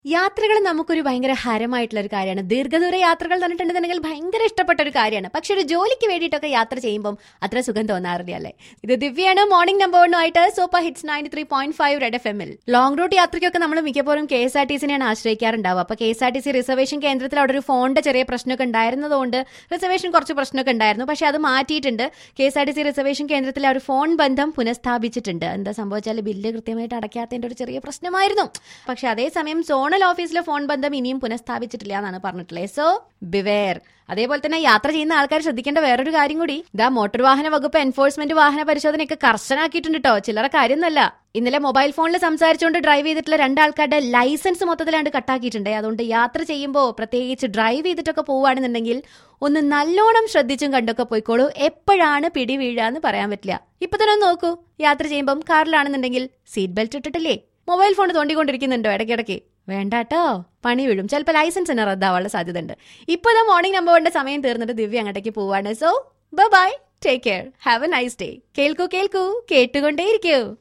യാത്രകൾ നമുക്കൊരു ഭയങ്കര ഹരമായിട്ടുള്ള ഒരു കാര്യമാണ് ദീർഘദൂര യാത്രകൾ പറഞ്ഞിട്ടുണ്ടെന്നുണ്ടെങ്കിൽ ഭയങ്കര ഇഷ്ടപ്പെട്ട ഒരു കാര്യമാണ് പക്ഷെ ഒരു ജോലിക്ക് വേണ്ടിയിട്ടൊക്കെ യാത്ര ചെയ്യുമ്പോൾ അത്ര സുഖം തോന്നാറില്ല അല്ലേ ഇത് ദിവ്യാണ് മോർണിംഗ് നമ്പർ വണ്ണുമായിട്ട് super hits ninety three point five red F എമ്മിൽ ലോങ് റൂട്ട് യാത്രയ്ക്കൊക്കെ നമ്മൾ മിക്കപ്പോഴും കെ എസ് ആർ ടി സിനെയാണ് ആശ്രയിക്കാറുണ്ടാവുക അപ്പൊ K S R T C reservation കേന്ദ്രത്തിൽ അവിടെ ഒരു ഫോണിന്റെ ചെറിയ പ്രശ്നമൊക്കെ ഉണ്ടായിരുന്നതുകൊണ്ട് റിസർവേഷൻ കുറച്ച് പ്രശ്നമൊക്കെ ഉണ്ടായിരുന്നു പക്ഷെ അത് മാറ്റിയിട്ടുണ്ട് K S R T C reservation കേന്ദ്രത്തിൽ ആ ഒരു ഫോൺ ബന്ധം പുനഃസ്ഥാപിച്ചിട്ടുണ്ട് എന്താ സംഭവിച്ചാൽ ബില്ല് കൃത്യമായിട്ട് അടയ്ക്കാത്തതിന്റെ ഒരു ചെറിയ പ്രശ്നമായിരുന്നു പക്ഷെ അതേസമയം സോണൽ ഓഫീസിലെ ഫോൺ ബന്ധം ഇനിയും പുനഃസ്ഥാപിച്ചിട്ടില്ല എന്നാണ് പറഞ്ഞിട്ടുള്ളത് സോ ബിവെയർ അതേപോലെ തന്നെ യാത്ര ചെയ്യുന്ന ആൾക്കാർ ശ്രദ്ധിക്കേണ്ട വേറൊരു കാര്യം കൂടി ഇതാ മോട്ടോർ വാഹന വകുപ്പ് എൻഫോഴ്സ്മെന്റ് വാഹന പരിശോധനയൊക്കെ കർശനാക്കിയിട്ടുണ്ട് കേട്ടോ ചില്ലറ കാര്യമൊന്നുമല്ല ഇന്നലെ മൊബൈൽ ഫോണിൽ സംസാരിച്ചുകൊണ്ട് ഡ്രൈവ് ചെയ്തിട്ടുള്ള രണ്ടാൾക്കാരുടെ ലൈസൻസ് മൊത്തത്തിലാണ്ട് കട്ടാക്കിയിട്ടുണ്ട് അതുകൊണ്ട് യാത്ര ചെയ്യുമ്പോൾ പ്രത്യേകിച്ച് ഡ്രൈവ് ചെയ്തിട്ടൊക്കെ പോവുകയാണെന്നുണ്ടെങ്കിൽ ഒന്ന് നല്ലോണം ശ്രദ്ധിച്ചും കണ്ടൊക്കെ പോയിക്കോളൂ എപ്പോഴാണ് പിടി വീഴാന്ന് പറയാൻ പറ്റില്ല ഇപ്പൊ തന്നെ ഒന്ന് നോക്കൂ യാത്ര ചെയ്യുമ്പം കാറിലാണെന്നുണ്ടെങ്കിൽ സീറ്റ് ബെൽറ്റ് ഇട്ടിട്ടില്ലേ മൊബൈൽ ഫോൺ തോണ്ടിക്കൊണ്ടിരിക്കുന്നുണ്ടോ ഇടയ്ക്കിടയ്ക്ക് വേണ്ടാട്ടോ പണി വീഴും ചിലപ്പോൾ ലൈസൻസ് തന്നെ റദ്ദാവാനുള്ള സാധ്യത ഉണ്ട് ഇപ്പൊ ഇതാ മോർണിംഗ് നമ്പർ വണ്ണിന്റെ സമയം തീർന്നിട്ട് ദിവ്യ അങ്ങോട്ടേക്ക് പോവാണ് so bye take care have a nice day കേൾക്കൂ കേൾക്കൂ കേട്ടുകൊണ്ടേയിരിക്കൂ